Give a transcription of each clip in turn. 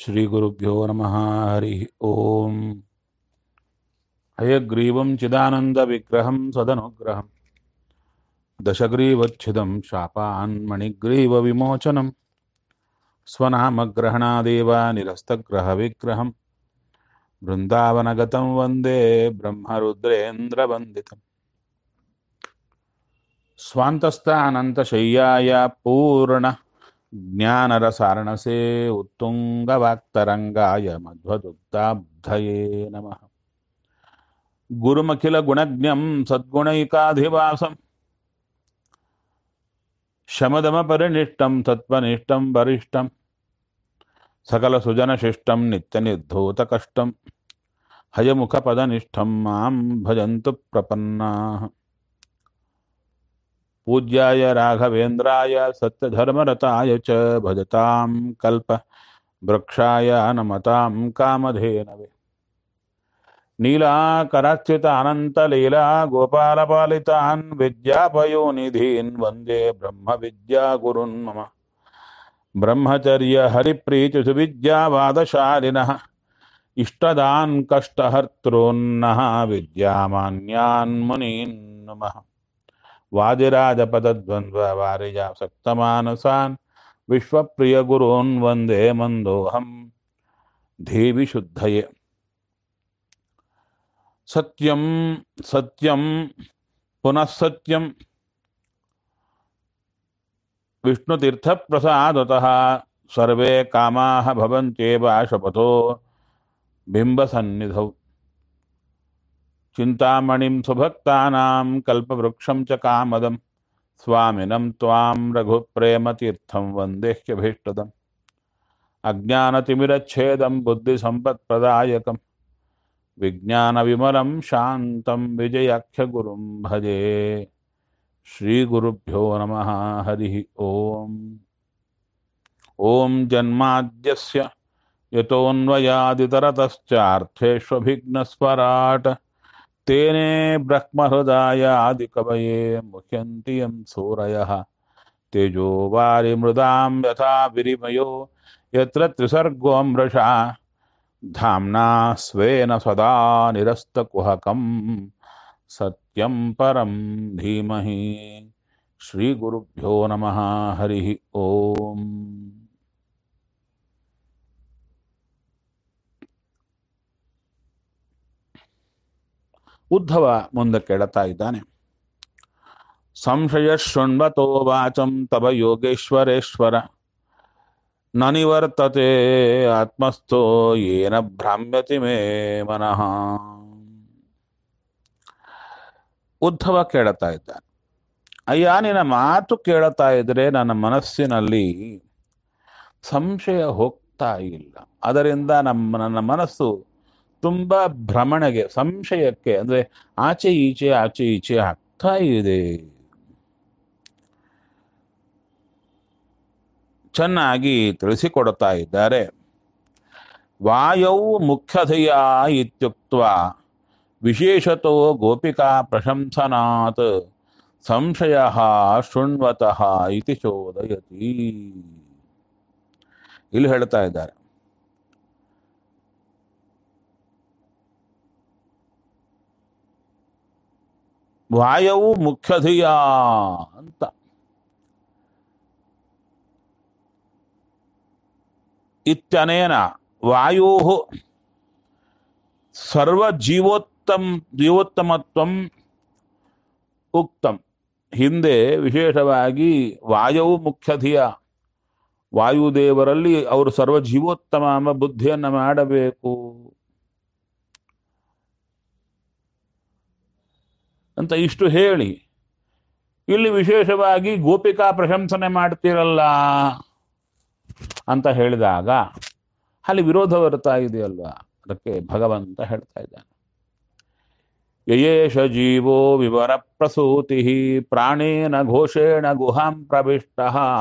श्रीगुरुभ्यो नमः हरिः ॐ हयग्रीवं चिदानन्दविग्रहं सदनुग्रहं दशग्रीवच्छिदं शापान्मणिग्रीवविमोचनं स्वनामग्रहणादेव निरस्तग्रहविग्रहं बृन्दावनगतं वन्दे ब्रह्मरुद्रेन्द्रवन्दितम् स्वान्तस्थानन्तशय्याय पूर्ण ज्ञानरसारणसे उत्तुङ्गवाक्तरङ्गाय मध्वदुग्धाब्धये नमः गुरुमखिलगुणज्ञं सद्गुणैकाधिवासं शमदमपरिनिष्टं तत्त्वनिष्ठं वरिष्ठं सकलसुजनशिष्टं नित्यनिर्धूतकष्टं हयमुखपदनिष्ठं मां भजन्तु प्रपन्नाः पूज्याय राघवेन्द्राय सत्यधर्मरताय च भजतां कल्पवृक्षाय नमतां कामधेनवे नीलाकराच्युतानन्तलीला गोपालपालितान् विद्यापयोनिधीन् वन्दे ब्रह्मविद्यागुरुन् मम ब्रह्मचर्यहरिप्रीतिसुविद्यावादशालिनः इष्टदान् कष्टहर्तॄन्नः विद्यामान्यान् मुनीन् नमः वादिराजपदद्वन्द्ववारिजासक्तमानसान् विश्वप्रियगुरून् वन्दे मन्दोऽहं देवि शुद्धये सत्यं सत्यं पुनः सत्यं विष्णुतीर्थप्रसादतः सर्वे कामाः भवन्त्येव शपथो बिम्बसन्निधौ चिन्तामणिं सुभक्तानां कल्पवृक्षं च कामदं स्वामिनं त्वां रघुप्रेमतीर्थं वन्देह्यभीष्टदम् अज्ञानतिमिरच्छेदं बुद्धिसम्पत्प्रदायकं विज्ञानविमलं शान्तं विजयाख्यगुरुं भजे श्रीगुरुभ्यो नमः हरिः ॐ ॐ जन्माद्यस्य यतोऽन्वयादितरतश्चार्थेष्वभिघ्नस्वराट् तेने ब्रह्महृदायादिकवये मुह्यन्ति यं सूरयः तेजो वारिमृदां यथा विरिमयो यत्र त्रिसर्गो मृषा धाम्ना स्वेन सदा निरस्तकुहकं सत्यं परं धीमहि श्रीगुरुभ्यो नमः हरिः ॐ ಉದ್ಧವ ಮುಂದಕ್ಕೆ ಎಡತಾ ಇದ್ದಾನೆ ಸಂಶಯ ಶೃಣ್ವತೋ ವಾಚಂ ತವ ಯೋಗೇಶ್ವರೇಶ್ವರ ನ ನಿವರ್ತತೆ ಆತ್ಮಸ್ಥೋ ಏನ ಭ್ರಾಮ್ಯತಿ ಮೇ ಮನಃ ಉದ್ಧವ ಕೇಳುತ್ತಾ ಇದ್ದಾನೆ ಅಯ್ಯ ನಿನ್ನ ಮಾತು ಕೇಳುತ್ತಾ ಇದ್ರೆ ನನ್ನ ಮನಸ್ಸಿನಲ್ಲಿ ಸಂಶಯ ಹೋಗ್ತಾ ಇಲ್ಲ ಅದರಿಂದ ನಮ್ಮ ನನ್ನ ಮನಸ್ಸು ತುಂಬಾ ಭ್ರಮಣೆಗೆ ಸಂಶಯಕ್ಕೆ ಅಂದ್ರೆ ಆಚೆ ಈಚೆ ಆಚೆ ಈಚೆ ಆಗ್ತಾ ಇದೆ ಚೆನ್ನಾಗಿ ತಿಳಿಸಿಕೊಡುತ್ತಾ ಇದ್ದಾರೆ ವಾಯೌ ಮುಖ್ಯಧೆಯ ಇತ್ಯುಕ್ತ ವಿಶೇಷತೋ ಗೋಪಿಕಾ ಪ್ರಶಂಸನಾತ್ ಸಂಶಯ ಶೃಣ್ವತಃ ಇತಿ ಚೋದಯತಿ ಇಲ್ಲಿ ಹೇಳ್ತಾ ಇದ್ದಾರೆ ವಾಯವು ಮುಖ್ಯಧಿಯ ಅಂತ ಇತ್ಯನೇನ ವಾಯೋ ಸರ್ವಜೀವೋತ್ತಮ ಜೀವೋತ್ತಮತ್ವಂ ಉಕ್ತಂ ಹಿಂದೆ ವಿಶೇಷವಾಗಿ ವಾಯವು ಮುಖ್ಯಧಿಯ ವಾಯುದೇವರಲ್ಲಿ ಅವರು ಸರ್ವ ಜೀವೋತ್ತಮ ಎಂಬ ಬುದ್ಧಿಯನ್ನು ಮಾಡಬೇಕು ಅಂತ ಇಷ್ಟು ಹೇಳಿ ಇಲ್ಲಿ ವಿಶೇಷವಾಗಿ ಗೋಪಿಕಾ ಪ್ರಶಂಸನೆ ಮಾಡ್ತಿರಲ್ಲ ಅಂತ ಹೇಳಿದಾಗ ಅಲ್ಲಿ ವಿರೋಧ ಬರ್ತಾ ಇದೆಯಲ್ವಾ ಅದಕ್ಕೆ ಭಗವಂತ ಹೇಳ್ತಾ ಇದ್ದಾನೆ ಯಯೇಷ ಜೀವೋ ವಿವರ ಪ್ರಸೂತಿ ಪ್ರಾಣೇನ ಘೋಷೇಣ ಗುಹಾಂ ಪ್ರವಿಷ್ಟ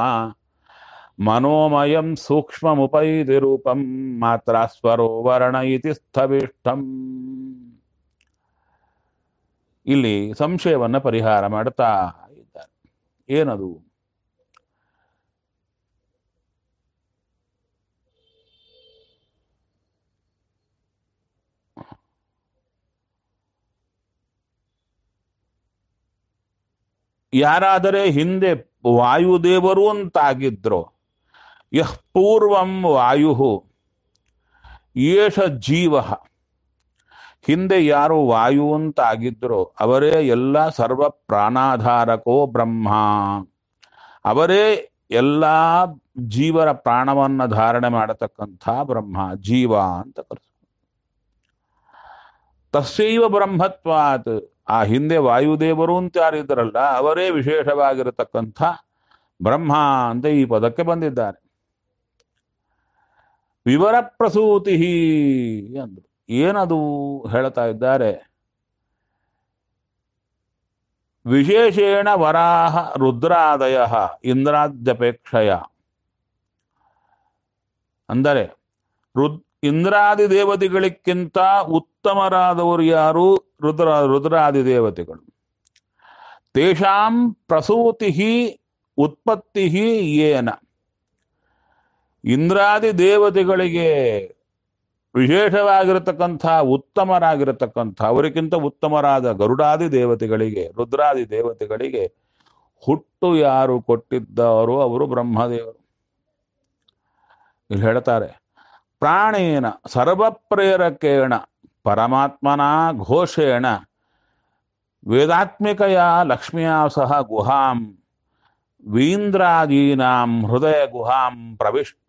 ಮನೋಮಯಂ ಸೂಕ್ಷ್ಮಮುಪೈತಿ ರೂಪಂ ಮಾತ್ರ ಸ್ವರೋ ವರ್ಣ ಇತಿ ಸ್ಥವಿಷ್ಟಂ ಇಲ್ಲಿ ಸಂಶಯವನ್ನ ಪರಿಹಾರ ಮಾಡ್ತಾ ಇದ್ದಾರೆ ಏನದು ಯಾರಾದರೆ ಹಿಂದೆ ವಾಯುದೇವರು ಅಂತಾಗಿದ್ರು ಯಃ ಪೂರ್ವಂ ವಾಯು ಏಷ ಜೀವ ಹಿಂದೆ ಯಾರು ವಾಯು ಅಂತ ಆಗಿದ್ರೋ ಅವರೇ ಎಲ್ಲ ಸರ್ವ ಪ್ರಾಣಾಧಾರಕೋ ಬ್ರಹ್ಮ ಅವರೇ ಎಲ್ಲ ಜೀವರ ಪ್ರಾಣವನ್ನ ಧಾರಣೆ ಮಾಡತಕ್ಕಂಥ ಬ್ರಹ್ಮ ಜೀವ ಅಂತ ಕರೆಸ ತಸ್ಸೈವ ಬ್ರಹ್ಮತ್ವಾತ್ ಆ ಹಿಂದೆ ವಾಯುದೇವರು ಅಂತ ಯಾರಿದ್ರಲ್ಲ ಅವರೇ ವಿಶೇಷವಾಗಿರತಕ್ಕಂಥ ಬ್ರಹ್ಮ ಅಂತ ಈ ಪದಕ್ಕೆ ಬಂದಿದ್ದಾರೆ ವಿವರ ಪ್ರಸೂತಿ ಅಂದ್ರು ಏನದು ಹೇಳ್ತಾ ಇದ್ದಾರೆ ವಿಶೇಷೇಣ ವರಾಹ ರುದ್ರಾದಯ ಇಂದ್ರಾದ್ಯಪೇಕ್ಷಯ ಅಂದರೆ ರುದ್ ಇಂದ್ರಾದಿ ದೇವತೆಗಳಿಗಿಂತ ಉತ್ತಮರಾದವರು ಯಾರು ರುದ್ರ ರುದ್ರಾದಿ ದೇವತೆಗಳು ತೇಷಾಂ ಪ್ರಸೂತಿ ಉತ್ಪತ್ತಿ ಏನ ಇಂದ್ರಾದಿ ದೇವತೆಗಳಿಗೆ ವಿಶೇಷವಾಗಿರತಕ್ಕಂಥ ಉತ್ತಮರಾಗಿರತಕ್ಕಂಥ ಅವರಿಗಿಂತ ಉತ್ತಮರಾದ ಗರುಡಾದಿ ದೇವತೆಗಳಿಗೆ ರುದ್ರಾದಿ ದೇವತೆಗಳಿಗೆ ಹುಟ್ಟು ಯಾರು ಕೊಟ್ಟಿದ್ದಾರೋ ಅವರು ಬ್ರಹ್ಮದೇವರು ಇಲ್ಲಿ ಹೇಳ್ತಾರೆ ಪ್ರಾಣೇನ ಸರ್ವಪ್ರೇರಕೇಣ ಪರಮಾತ್ಮನ ಘೋಷೇಣ ವೇದಾತ್ಮಿಕಯ ಲಕ್ಷ್ಮಿಯ ಸಹ ಗುಹಾಂ ವೀಂದ್ರಾದೀನಾಂ ಹೃದಯ ಗುಹಾಂ ಪ್ರವಿಷ್ಟ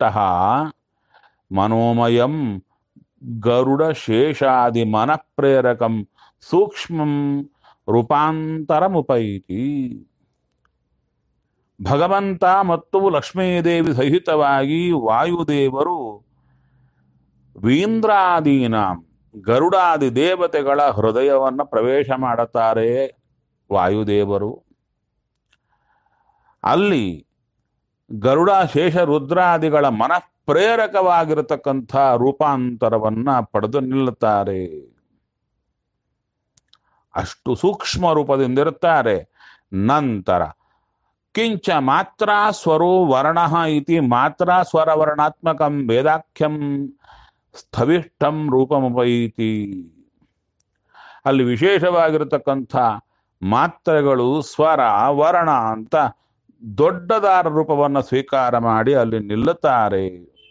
ಮನೋಮಯಂ ಗರುಡ ಶೇಷಾದಿ ಮನಃಪ್ರೇರಕಂ ಸೂಕ್ಷ್ಮಂ ರೂಪಾಂತರಮುಪೈತಿ ಭಗವಂತ ಮತ್ತು ಲಕ್ಷ್ಮೀದೇವಿ ಸಹಿತವಾಗಿ ವಾಯುದೇವರು ವೀಂದ್ರಾದೀನಾಂ ಗರುಡಾದಿ ದೇವತೆಗಳ ಹೃದಯವನ್ನ ಪ್ರವೇಶ ಮಾಡುತ್ತಾರೆ ವಾಯುದೇವರು ಅಲ್ಲಿ ಗರುಡ ಶೇಷ ರುದ್ರಾದಿಗಳ ಮನಃಪ್ರೇರಕವಾಗಿರತಕ್ಕಂಥ ರೂಪಾಂತರವನ್ನ ಪಡೆದು ನಿಲ್ಲುತ್ತಾರೆ ಅಷ್ಟು ಸೂಕ್ಷ್ಮ ರೂಪದಿಂದಿರುತ್ತಾರೆ ನಂತರ ಕಿಂಚ ಮಾತ್ರ ಸ್ವರೋ ವರ್ಣ ಇತಿ ಮಾತ್ರ ಸ್ವರವರ್ಣಾತ್ಮಕಂ ವೇದಾಖ್ಯಂ ಸ್ಥವಿಷ್ಟಂ ರೂಪಮುಪೈತಿ ಅಲ್ಲಿ ವಿಶೇಷವಾಗಿರತಕ್ಕಂಥ ಮಾತ್ರೆಗಳು ಸ್ವರ ವರ್ಣ ಅಂತ ದೊಡ್ಡದಾರ ರೂಪವನ್ನು ಸ್ವೀಕಾರ ಮಾಡಿ ಅಲ್ಲಿ ನಿಲ್ಲುತ್ತಾರೆ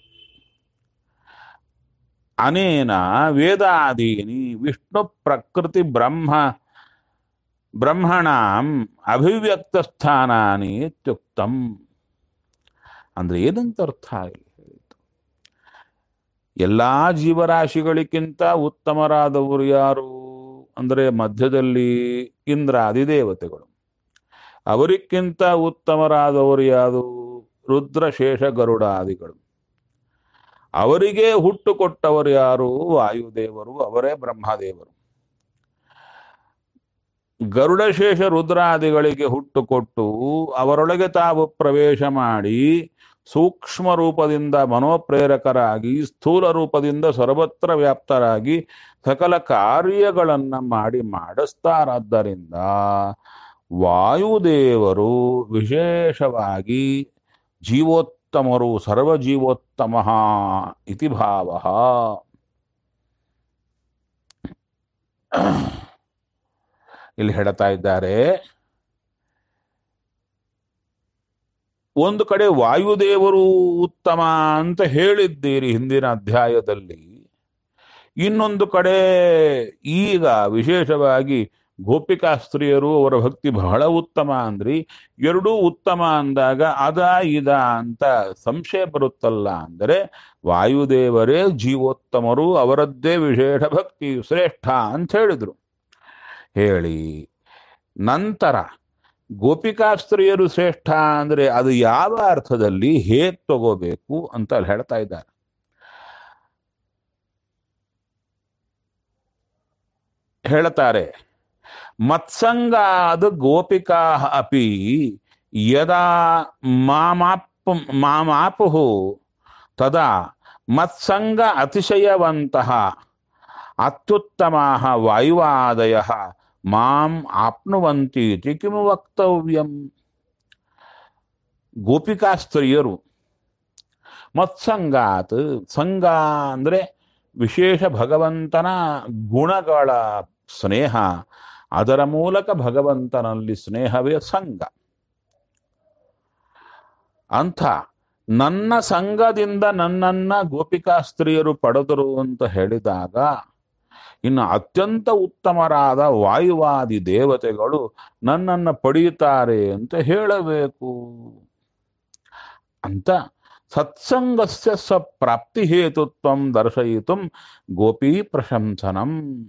ಅನೇನ ವೇದಾದೀನಿ ವಿಷ್ಣು ಪ್ರಕೃತಿ ಬ್ರಹ್ಮ ಬ್ರಹ್ಮಣಾಂ ಅಭಿವ್ಯಕ್ತ ಸ್ಥಾನಾನಿ ಇತ್ಯುಕ್ತಂ ಅಂದ್ರೆ ಏನಂತ ಅರ್ಥ ಇಲ್ಲಿ ಹೇಳಿತು ಎಲ್ಲಾ ಜೀವರಾಶಿಗಳಿಗಿಂತ ಉತ್ತಮರಾದವರು ಯಾರು ಅಂದ್ರೆ ಮಧ್ಯದಲ್ಲಿ ಇಂದ್ರಾದಿ ದೇವತೆಗಳು ಅವರಿಗಿಂತ ಉತ್ತಮರಾದವರು ಯಾರು ರುದ್ರಶೇಷ ಗರುಡಾದಿಗಳು ಅವರಿಗೆ ಹುಟ್ಟು ಕೊಟ್ಟವರು ಯಾರು ವಾಯುದೇವರು ಅವರೇ ಬ್ರಹ್ಮದೇವರು ಗರುಡಶೇಷ ರುದ್ರಾದಿಗಳಿಗೆ ಹುಟ್ಟು ಕೊಟ್ಟು ಅವರೊಳಗೆ ತಾವು ಪ್ರವೇಶ ಮಾಡಿ ಸೂಕ್ಷ್ಮ ರೂಪದಿಂದ ಮನೋಪ್ರೇರಕರಾಗಿ ಸ್ಥೂಲ ರೂಪದಿಂದ ಸರ್ವತ್ರ ವ್ಯಾಪ್ತರಾಗಿ ಸಕಲ ಕಾರ್ಯಗಳನ್ನ ಮಾಡಿ ಮಾಡಿಸ್ತಾರಾದ್ದರಿಂದ ವಾಯುದೇವರು ವಿಶೇಷವಾಗಿ ಜೀವೋತ್ತಮರು ಸರ್ವಜೀವೋತ್ತಮ ಇತಿ ಭಾವ ಇಲ್ಲಿ ಹೇಳ್ತಾ ಇದ್ದಾರೆ ಒಂದು ಕಡೆ ವಾಯುದೇವರು ಉತ್ತಮ ಅಂತ ಹೇಳಿದ್ದೀರಿ ಹಿಂದಿನ ಅಧ್ಯಾಯದಲ್ಲಿ ಇನ್ನೊಂದು ಕಡೆ ಈಗ ವಿಶೇಷವಾಗಿ ಗೋಪಿಕಾ ಸ್ತ್ರೀಯರು ಅವರ ಭಕ್ತಿ ಬಹಳ ಉತ್ತಮ ಅಂದ್ರಿ ಎರಡೂ ಉತ್ತಮ ಅಂದಾಗ ಅದ ಇದ ಅಂತ ಸಂಶಯ ಬರುತ್ತಲ್ಲ ಅಂದರೆ ವಾಯುದೇವರೇ ಜೀವೋತ್ತಮರು ಅವರದ್ದೇ ವಿಶೇಷ ಭಕ್ತಿ ಶ್ರೇಷ್ಠ ಅಂತ ಹೇಳಿದ್ರು ಹೇಳಿ ನಂತರ ಗೋಪಿಕಾ ಸ್ತ್ರೀಯರು ಶ್ರೇಷ್ಠ ಅಂದ್ರೆ ಅದು ಯಾವ ಅರ್ಥದಲ್ಲಿ ಹೇಗ್ ತಗೋಬೇಕು ಅಂತ ಅಲ್ಲಿ ಹೇಳ್ತಾ ಇದ್ದಾರೆ ಹೇಳ್ತಾರೆ ಮತ್ಸಂಗಾದ ಗೋಪಿಕಾ ಅಪಿ ಯದಾ ಮಾಮಾಪ್ ಮಾಮಾಪು ತದಾ ಮತ್ಸಂಗ ಅತಿಶಯವಂತಹ ಅತ್ಯುತ್ತಮಾ ವಾಯುವಾದಯ ಮಾಂ ಆಪ್ನುವಂತಿ ಇತಿ ಕಿಮು ವಕ್ತವ್ಯಂ ಗೋಪಿಕಾ ಸ್ತ್ರೀಯರು ಮತ್ಸಂಗಾತ್ ಸಂಗ ಅಂದ್ರೆ ವಿಶೇಷ ಭಗವಂತನ ಗುಣಗಳ ಸ್ನೇಹ ಅದರ ಮೂಲಕ ಭಗವಂತನಲ್ಲಿ ಸ್ನೇಹವೇ ಸಂಘ ಅಂಥ ನನ್ನ ಸಂಘದಿಂದ ನನ್ನನ್ನ ಗೋಪಿಕಾ ಸ್ತ್ರೀಯರು ಪಡೆದರು ಅಂತ ಹೇಳಿದಾಗ ಇನ್ನು ಅತ್ಯಂತ ಉತ್ತಮರಾದ ವಾಯುವಾದಿ ದೇವತೆಗಳು ನನ್ನನ್ನು ಪಡೆಯುತ್ತಾರೆ ಅಂತ ಹೇಳಬೇಕು ಅಂತ ಸತ್ಸಂಗಸ್ಯ ಸ್ವಪ್ರಾಪ್ತಿ ಹೇತುತ್ವಂ ದರ್ಶಯಿತು ಗೋಪೀ ಪ್ರಶಂಸನಂ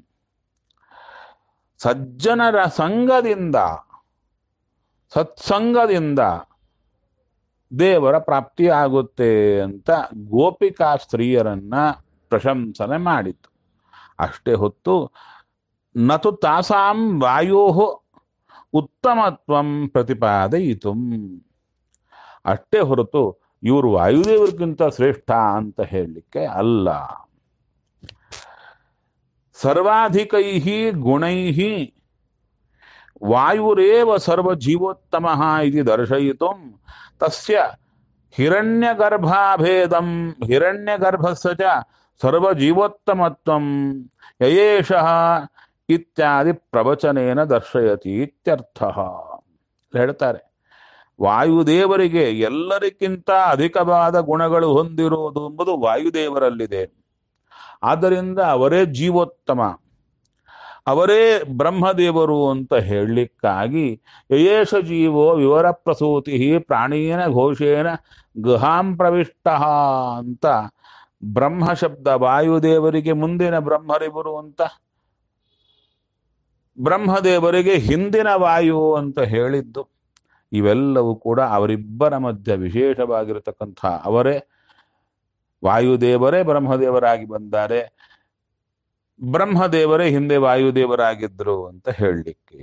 ಸಜ್ಜನರ ಸಂಘದಿಂದ ಸತ್ಸಂಗದಿಂದ ದೇವರ ಪ್ರಾಪ್ತಿ ಆಗುತ್ತೆ ಅಂತ ಗೋಪಿಕಾ ಸ್ತ್ರೀಯರನ್ನ ಪ್ರಶಂಸನೆ ಮಾಡಿತು ಅಷ್ಟೇ ಹೊತ್ತು ನತು ತಾಸಾಂ ವಾಯೋ ಉತ್ತಮತ್ವಂ ಪ್ರತಿಪಾದಯಿತು ಅಷ್ಟೇ ಹೊರತು ಇವರು ವಾಯುದೇವರಿಗಿಂತ ಶ್ರೇಷ್ಠ ಅಂತ ಹೇಳಲಿಕ್ಕೆ ಅಲ್ಲ ಸರ್ವಾಧಿಕೈ ಗುಣೈ ವಾಯುರೇವ ಸರ್ವಜೀವೋತ್ತಮ ಇದು ದರ್ಶಯಿತು ತಸ್ಯ ಹಿರಣ್ಯಗರ್ಭಾಭೇದಂ ಹಿರಣ್ಯಗರ್ಭಸ್ಯ ಚ ಸರ್ವಜೀವೋತ್ತಮತ್ವಂ ಯಯೇಷಃ ಇತ್ಯಾದಿ ಪ್ರವಚನೇನ ದರ್ಶಯತಿ ಇತ್ಯರ್ಥ ಹೇಳ್ತಾರೆ ವಾಯುದೇವರಿಗೆ ಎಲ್ಲರಿಗಿಂತ ಅಧಿಕವಾದ ಗುಣಗಳು ಹೊಂದಿರುವುದು ಎಂಬುದು ವಾಯುದೇವರಲ್ಲಿದೆ ಆದ್ದರಿಂದ ಅವರೇ ಜೀವೋತ್ತಮ ಅವರೇ ಬ್ರಹ್ಮದೇವರು ಅಂತ ಹೇಳಲಿಕ್ಕಾಗಿ ಯಯೇಷ ಜೀವೋ ವಿವರ ಪ್ರಸೂತಿ ಪ್ರಾಣೀನ ಘೋಷೇನ ಗೃಹಾಂ ಪ್ರವಿಷ್ಟ ಅಂತ ಬ್ರಹ್ಮ ಶಬ್ದ ವಾಯುದೇವರಿಗೆ ಮುಂದಿನ ಬ್ರಹ್ಮರಿವರು ಅಂತ ಬ್ರಹ್ಮದೇವರಿಗೆ ಹಿಂದಿನ ವಾಯು ಅಂತ ಹೇಳಿದ್ದು ಇವೆಲ್ಲವೂ ಕೂಡ ಅವರಿಬ್ಬರ ಮಧ್ಯ ವಿಶೇಷವಾಗಿರತಕ್ಕಂಥ ಅವರೇ ವಾಯುದೇವರೇ ಬ್ರಹ್ಮದೇವರಾಗಿ ಬಂದ್ದಾರೆ ಬ್ರಹ್ಮದೇವರೇ ಹಿಂದೆ ವಾಯುದೇವರಾಗಿದ್ರು ಅಂತ ಹೇಳಲಿಕ್ಕೆ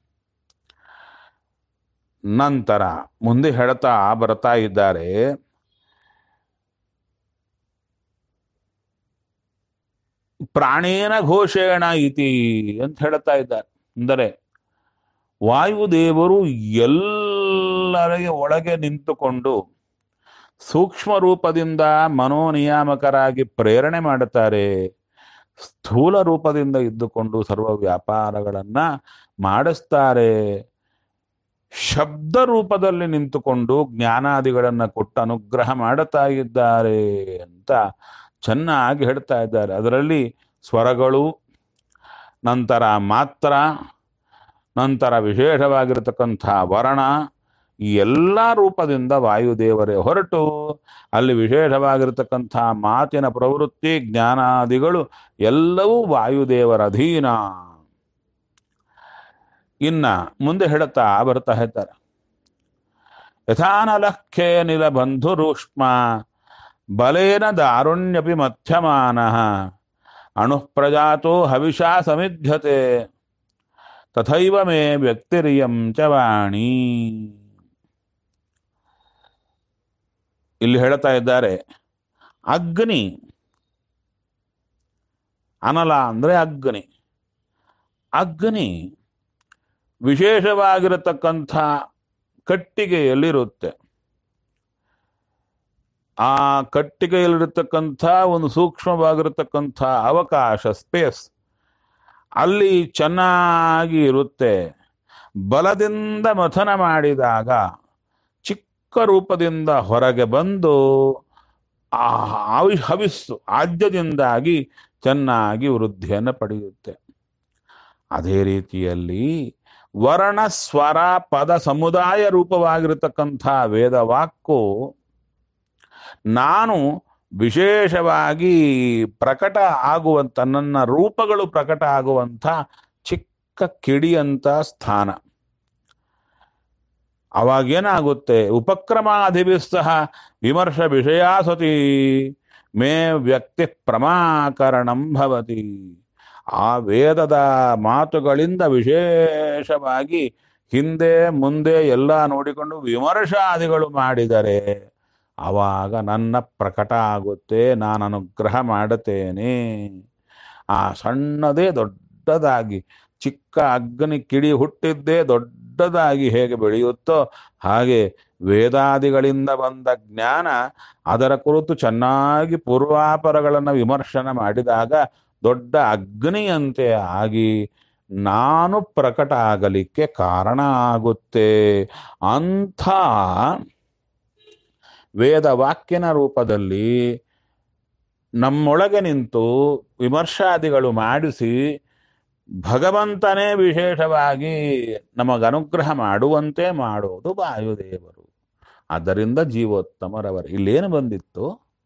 ನಂತರ ಮುಂದೆ ಹೇಳ್ತಾ ಬರ್ತಾ ಇದ್ದಾರೆ ಪ್ರಾಣೇನ ಘೋಷೇಣ ಇತಿ ಅಂತ ಹೇಳ್ತಾ ಇದ್ದಾರೆ ಅಂದರೆ ವಾಯುದೇವರು ಎಲ್ಲರಿಗೆ ಒಳಗೆ ನಿಂತುಕೊಂಡು ಸೂಕ್ಷ್ಮ ರೂಪದಿಂದ ಮನೋನಿಯಾಮಕರಾಗಿ ಪ್ರೇರಣೆ ಮಾಡುತ್ತಾರೆ ಸ್ಥೂಲ ರೂಪದಿಂದ ಇದ್ದುಕೊಂಡು ಸರ್ವ ವ್ಯಾಪಾರಗಳನ್ನ ಮಾಡಿಸ್ತಾರೆ ಶಬ್ದ ರೂಪದಲ್ಲಿ ನಿಂತುಕೊಂಡು ಜ್ಞಾನಾದಿಗಳನ್ನ ಕೊಟ್ಟು ಅನುಗ್ರಹ ಮಾಡುತ್ತಾ ಇದ್ದಾರೆ ಅಂತ ಚೆನ್ನಾಗಿ ಹೇಳ್ತಾ ಇದ್ದಾರೆ ಅದರಲ್ಲಿ ಸ್ವರಗಳು ನಂತರ ಮಾತ್ರ ನಂತರ ವಿಶೇಷವಾಗಿರತಕ್ಕಂಥ ವರ್ಣ ಈ ಎಲ್ಲ ರೂಪದಿಂದ ವಾಯುದೇವರೇ ಹೊರಟು ಅಲ್ಲಿ ವಿಶೇಷವಾಗಿರತಕ್ಕಂಥ ಮಾತಿನ ಪ್ರವೃತ್ತಿ ಜ್ಞಾನಾದಿಗಳು ಎಲ್ಲವೂ ವಾಯುದೇವರ ಅಧೀನ ಇನ್ನ ಮುಂದೆ ಹೇಳುತ್ತಾ ಬರ್ತಾ ಹೇಳ್ತಾರೆ ಯಥಾನಲಖ್ಯೆ ನಿಲ ಬಂಧುರೂಷ್ಮ ಬಲೇನ ದಾರುಣ್ಯಪಿ ಮಧ್ಯಮಾನ ಅಣುಃ ಪ್ರಜಾತೋ ಹವಿಷಾ ಸಮಿಧ್ಯತೆ ತಥೈವ ಮೇ ವ್ಯಕ್ತಿರಿಯಂ ಚ ವಾಣಿ ಇಲ್ಲಿ ಹೇಳ್ತಾ ಇದ್ದಾರೆ ಅಗ್ನಿ ಅನಲ ಅಂದ್ರೆ ಅಗ್ನಿ ಅಗ್ನಿ ವಿಶೇಷವಾಗಿರತಕ್ಕಂಥ ಕಟ್ಟಿಗೆಯಲ್ಲಿರುತ್ತೆ ಆ ಕಟ್ಟಿಗೆಯಲ್ಲಿರತಕ್ಕಂಥ ಒಂದು ಸೂಕ್ಷ್ಮವಾಗಿರತಕ್ಕಂಥ ಅವಕಾಶ ಸ್ಪೇಸ್ ಅಲ್ಲಿ ಚೆನ್ನಾಗಿ ಇರುತ್ತೆ ಬಲದಿಂದ ಮಥನ ಮಾಡಿದಾಗ ಚಿಕ್ಕ ರೂಪದಿಂದ ಹೊರಗೆ ಬಂದು ಆ ಆವಿ ಹವಿಸ್ಸು ಆದ್ಯದಿಂದಾಗಿ ಚೆನ್ನಾಗಿ ವೃದ್ಧಿಯನ್ನು ಪಡೆಯುತ್ತೆ ಅದೇ ರೀತಿಯಲ್ಲಿ ವರ್ಣ ಸ್ವರ ಪದ ಸಮುದಾಯ ರೂಪವಾಗಿರತಕ್ಕಂಥ ವೇದವಾಕ್ಕು ನಾನು ವಿಶೇಷವಾಗಿ ಪ್ರಕಟ ಆಗುವಂತ ನನ್ನ ರೂಪಗಳು ಪ್ರಕಟ ಆಗುವಂಥ ಚಿಕ್ಕ ಕಿಡಿಯಂತ ಸ್ಥಾನ ಅವಾಗೇನಾಗುತ್ತೆ ಉಪಕ್ರಮಾಧಿಭಿಸ್ಸಹ ವಿಮರ್ಶ ವಿಷಯ ಸತಿ ಮೇ ವ್ಯಕ್ತಿ ಪ್ರಮಾಕರಣಂ ಭವತಿ ಆ ವೇದದ ಮಾತುಗಳಿಂದ ವಿಶೇಷವಾಗಿ ಹಿಂದೆ ಮುಂದೆ ಎಲ್ಲ ನೋಡಿಕೊಂಡು ವಿಮರ್ಶಾದಿಗಳು ಮಾಡಿದರೆ ಆವಾಗ ನನ್ನ ಪ್ರಕಟ ಆಗುತ್ತೆ ನಾನು ಅನುಗ್ರಹ ಮಾಡುತ್ತೇನೆ ಆ ಸಣ್ಣದೇ ದೊಡ್ಡದಾಗಿ ಚಿಕ್ಕ ಅಗ್ನಿ ಕಿಡಿ ಹುಟ್ಟಿದ್ದೇ ದೊಡ್ಡದಾಗಿ ಹೇಗೆ ಬೆಳೆಯುತ್ತೋ ಹಾಗೆ ವೇದಾದಿಗಳಿಂದ ಬಂದ ಜ್ಞಾನ ಅದರ ಕುರಿತು ಚೆನ್ನಾಗಿ ಪೂರ್ವಾಪರಗಳನ್ನು ವಿಮರ್ಶನ ಮಾಡಿದಾಗ ದೊಡ್ಡ ಅಗ್ನಿಯಂತೆ ಆಗಿ ನಾನು ಪ್ರಕಟ ಆಗಲಿಕ್ಕೆ ಕಾರಣ ಆಗುತ್ತೆ ಅಂಥ ವೇದ ವಾಕ್ಯನ ರೂಪದಲ್ಲಿ ನಮ್ಮೊಳಗೆ ನಿಂತು ವಿಮರ್ಶಾದಿಗಳು ಮಾಡಿಸಿ ಭಗವಂತನೇ ವಿಶೇಷವಾಗಿ ನಮಗನುಗ್ರಹ ಮಾಡುವಂತೆ ಮಾಡೋದು ವಾಯುದೇವರು ಆದ್ದರಿಂದ ಜೀವೋತ್ತಮರವರು ಇಲ್ಲೇನು ಬಂದಿತ್ತು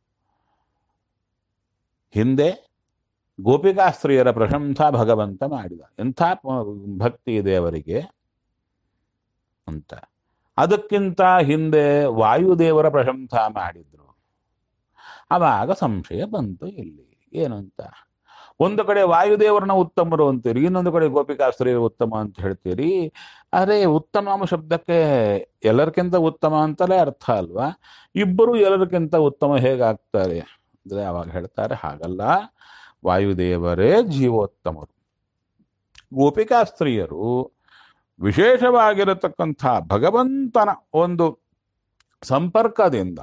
ಹಿಂದೆ ಗೋಪಿಕಾಸ್ತ್ರೀಯರ ಪ್ರಶಂಸಾ ಭಗವಂತ ಮಾಡಿದ ಎಂಥ ಪ- ಭಕ್ತಿ ಇದೆ ಅವರಿಗೆ ಅಂತ ಅದಕ್ಕಿಂತ ಹಿಂದೆ ವಾಯುದೇವರ ಪ್ರಶಂಸಾ ಮಾಡಿದ್ರು ಆವಾಗ ಸಂಶಯ ಬಂತು ಇಲ್ಲಿ ಏನು ಅಂತ ಒಂದು ಕಡೆ ವಾಯುದೇವರನ್ನ ಉತ್ತಮರು ಅಂತೀರಿ ಇನ್ನೊಂದು ಕಡೆ ಗೋಪಿಕಾಸ್ತ್ರೀಯರು ಉತ್ತಮ ಅಂತ ಹೇಳ್ತೀರಿ ಆದರೆ ಉತ್ತಮ ಎಂಬ ಶಬ್ದಕ್ಕೆ ಎಲ್ಲರಿಗಿಂತ ಉತ್ತಮ ಅಂತಲೇ ಅರ್ಥ ಅಲ್ವಾ ಇಬ್ಬರು ಎಲ್ಲರಿಗಿಂತ ಉತ್ತಮ ಹೇಗಾಗ್ತಾರೆ ಅಂದ್ರೆ ಅವಾಗ ಹೇಳ್ತಾರೆ ಹಾಗಲ್ಲ ವಾಯುದೇವರೇ ಜೀವೋತ್ತಮರು ಗೋಪಿಕಾಸ್ತ್ರೀಯರು ವಿಶೇಷವಾಗಿರತಕ್ಕಂಥ ಭಗವಂತನ ಒಂದು ಸಂಪರ್ಕದಿಂದ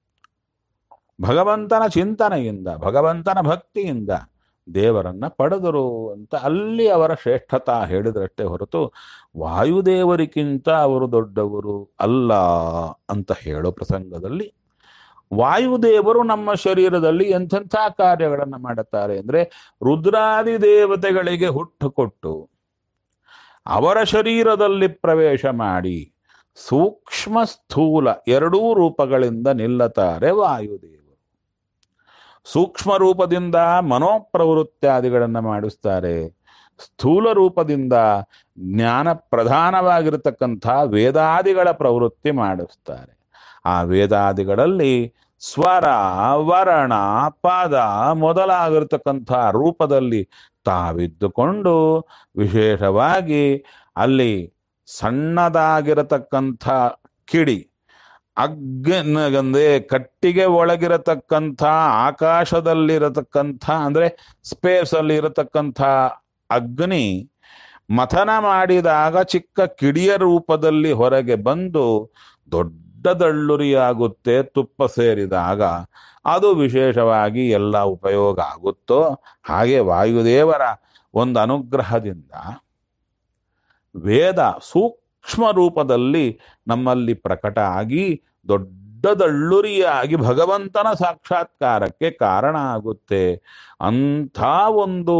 ಭಗವಂತನ ಚಿಂತನೆಯಿಂದ ಭಗವಂತನ ಭಕ್ತಿಯಿಂದ ದೇವರನ್ನ ಪಡೆದರು ಅಂತ ಅಲ್ಲಿ ಅವರ ಶ್ರೇಷ್ಠತಾ ಹೇಳಿದ್ರಷ್ಟೇ ಹೊರತು ವಾಯುದೇವರಿಗಿಂತ ಅವರು ದೊಡ್ಡವರು ಅಲ್ಲ ಅಂತ ಹೇಳೋ ಪ್ರಸಂಗದಲ್ಲಿ ವಾಯುದೇವರು ನಮ್ಮ ಶರೀರದಲ್ಲಿ ಎಂಥೆಂಥ ಕಾರ್ಯಗಳನ್ನು ಮಾಡುತ್ತಾರೆ ಅಂದ್ರೆ ರುದ್ರಾದಿ ದೇವತೆಗಳಿಗೆ ಹುಟ್ಟು ಕೊಟ್ಟು ಅವರ ಶರೀರದಲ್ಲಿ ಪ್ರವೇಶ ಮಾಡಿ ಸೂಕ್ಷ್ಮ ಸ್ಥೂಲ ಎರಡೂ ರೂಪಗಳಿಂದ ನಿಲ್ಲತಾರೆ ವಾಯುದೇವರು ಸೂಕ್ಷ್ಮ ರೂಪದಿಂದ ಮನೋಪ್ರವೃತ್ತಾದಿಗಳನ್ನು ಮಾಡಿಸ್ತಾರೆ ಸ್ಥೂಲ ರೂಪದಿಂದ ಜ್ಞಾನ ಪ್ರಧಾನವಾಗಿರತಕ್ಕಂಥ ವೇದಾದಿಗಳ ಪ್ರವೃತ್ತಿ ಮಾಡಿಸ್ತಾರೆ ಆ ವೇದಾದಿಗಳಲ್ಲಿ ಸ್ವರ ವರ್ಣ ಪಾದ ಮೊದಲಾಗಿರ್ತಕ್ಕಂಥ ರೂಪದಲ್ಲಿ ತಾವಿದ್ದುಕೊಂಡು ವಿಶೇಷವಾಗಿ ಅಲ್ಲಿ ಸಣ್ಣದಾಗಿರತಕ್ಕಂಥ ಕಿಡಿ ಅಗ್ಗಂದ್ರೆ ಕಟ್ಟಿಗೆ ಒಳಗಿರತಕ್ಕಂಥ ಆಕಾಶದಲ್ಲಿರತಕ್ಕಂಥ ಅಂದ್ರೆ ಸ್ಪೇಸ್ ಅಲ್ಲಿ ಇರತಕ್ಕಂಥ ಅಗ್ನಿ ಮಥನ ಮಾಡಿದಾಗ ಚಿಕ್ಕ ಕಿಡಿಯ ರೂಪದಲ್ಲಿ ಹೊರಗೆ ಬಂದು ದೊಡ್ಡ ದಳ್ಳುರಿಯಾಗುತ್ತೆ ತುಪ್ಪ ಸೇರಿದಾಗ ಅದು ವಿಶೇಷವಾಗಿ ಎಲ್ಲ ಉಪಯೋಗ ಆಗುತ್ತೋ ಹಾಗೆ ವಾಯುದೇವರ ಒಂದು ಅನುಗ್ರಹದಿಂದ ವೇದ ಸೂಕ್ಷ್ಮ ರೂಪದಲ್ಲಿ ನಮ್ಮಲ್ಲಿ ಪ್ರಕಟ ಆಗಿ ದೊಡ್ಡದಳ್ಳುರಿಯಾಗಿ ಭಗವಂತನ ಸಾಕ್ಷಾತ್ಕಾರಕ್ಕೆ ಕಾರಣ ಆಗುತ್ತೆ ಅಂಥ ಒಂದು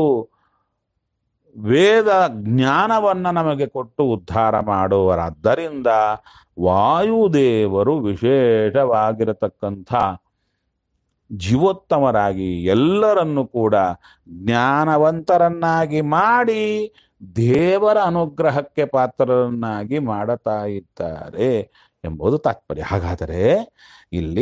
ವೇದ ಜ್ಞಾನವನ್ನ ನಮಗೆ ಕೊಟ್ಟು ಉದ್ಧಾರ ಮಾಡುವರಾದ್ದರಿಂದ ವಾಯುದೇವರು ವಿಶೇಷವಾಗಿರತಕ್ಕಂಥ ಜೀವೋತ್ತಮರಾಗಿ ಎಲ್ಲರನ್ನು ಕೂಡ ಜ್ಞಾನವಂತರನ್ನಾಗಿ ಮಾಡಿ ದೇವರ ಅನುಗ್ರಹಕ್ಕೆ ಪಾತ್ರರನ್ನಾಗಿ ಮಾಡುತ್ತಾ ಇದ್ದಾರೆ ಎಂಬುದು ತಾತ್ಪರ್ಯ ಹಾಗಾದರೆ ಇಲ್ಲಿ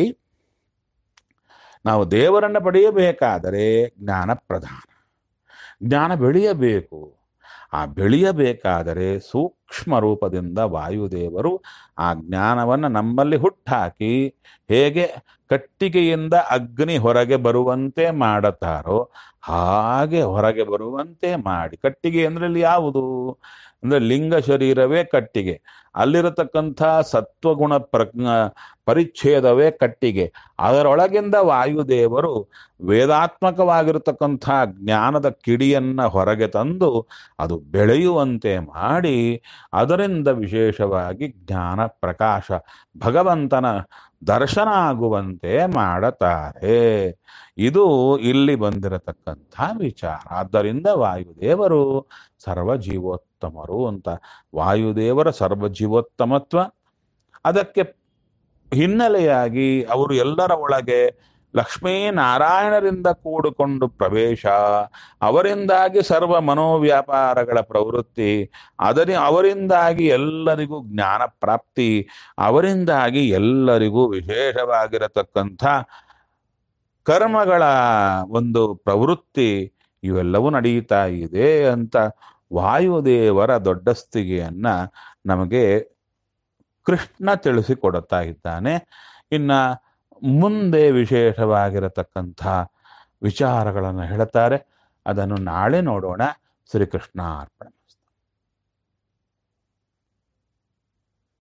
ನಾವು ದೇವರನ್ನು ಪಡೆಯಬೇಕಾದರೆ ಜ್ಞಾನ ಪ್ರಧಾನ ಜ್ಞಾನ ಬೆಳೆಯಬೇಕು ಆ ಬೆಳೆಯಬೇಕಾದರೆ ಸೂಕ್ಷ್ಮ ರೂಪದಿಂದ ವಾಯುದೇವರು ಆ ಜ್ಞಾನವನ್ನು ನಮ್ಮಲ್ಲಿ ಹುಟ್ಟಾಕಿ ಹೇಗೆ ಕಟ್ಟಿಗೆಯಿಂದ ಅಗ್ನಿ ಹೊರಗೆ ಬರುವಂತೆ ಮಾಡುತ್ತಾರೋ ಹಾಗೆ ಹೊರಗೆ ಬರುವಂತೆ ಮಾಡಿ ಕಟ್ಟಿಗೆ ಅಂದ್ರೆ ಇಲ್ಲಿ ಯಾವುದು ಅಂದ್ರೆ ಲಿಂಗ ಶರೀರವೇ ಕಟ್ಟಿಗೆ ಅಲ್ಲಿರತಕ್ಕಂಥ ಸತ್ವಗುಣ ಪ್ರಜ್ಞ ಪರಿಚ್ಛೇದವೇ ಕಟ್ಟಿಗೆ ಅದರೊಳಗಿಂದ ವಾಯುದೇವರು ವೇದಾತ್ಮಕವಾಗಿರತಕ್ಕಂಥ ಜ್ಞಾನದ ಕಿಡಿಯನ್ನ ಹೊರಗೆ ತಂದು ಅದು ಬೆಳೆಯುವಂತೆ ಮಾಡಿ ಅದರಿಂದ ವಿಶೇಷವಾಗಿ ಜ್ಞಾನ ಪ್ರಕಾಶ ಭಗವಂತನ ದರ್ಶನ ಆಗುವಂತೆ ಮಾಡುತ್ತಾರೆ ಇದು ಇಲ್ಲಿ ಬಂದಿರತಕ್ಕಂಥ ವಿಚಾರ ಆದ್ದರಿಂದ ವಾಯುದೇವರು ಸರ್ವ ಜೀವೋತ್ತಮರು ಅಂತ ವಾಯುದೇವರ ಸರ್ವ ಜೀವೋತ್ತಮತ್ವ ಅದಕ್ಕೆ ಹಿನ್ನೆಲೆಯಾಗಿ ಅವರು ಎಲ್ಲರ ಒಳಗೆ ಲಕ್ಷ್ಮೀನಾರಾಯಣರಿಂದ ಕೂಡಿಕೊಂಡು ಪ್ರವೇಶ ಅವರಿಂದಾಗಿ ಸರ್ವ ಮನೋವ್ಯಾಪಾರಗಳ ಪ್ರವೃತ್ತಿ ಅದರಿ ಅವರಿಂದಾಗಿ ಎಲ್ಲರಿಗೂ ಜ್ಞಾನ ಪ್ರಾಪ್ತಿ ಅವರಿಂದಾಗಿ ಎಲ್ಲರಿಗೂ ವಿಶೇಷವಾಗಿರತಕ್ಕಂಥ ಕರ್ಮಗಳ ಒಂದು ಪ್ರವೃತ್ತಿ ಇವೆಲ್ಲವೂ ನಡೀತಾ ಇದೆ ಅಂತ ವಾಯುದೇವರ ದೊಡ್ಡಸ್ತಿಗೆಯನ್ನ ನಮಗೆ ಕೃಷ್ಣ ತಿಳಿಸಿಕೊಡುತ್ತಾ ಇದ್ದಾನೆ ಇನ್ನ ಮುಂದೆ ವಿಶೇಷವಾಗಿರತಕ್ಕಂಥ ವಿಚಾರಗಳನ್ನು ಹೇಳ್ತಾರೆ ಅದನ್ನು ನಾಳೆ ನೋಡೋಣ ಶ್ರೀಕೃಷ್ಣ ಅರ್ಪಣೆ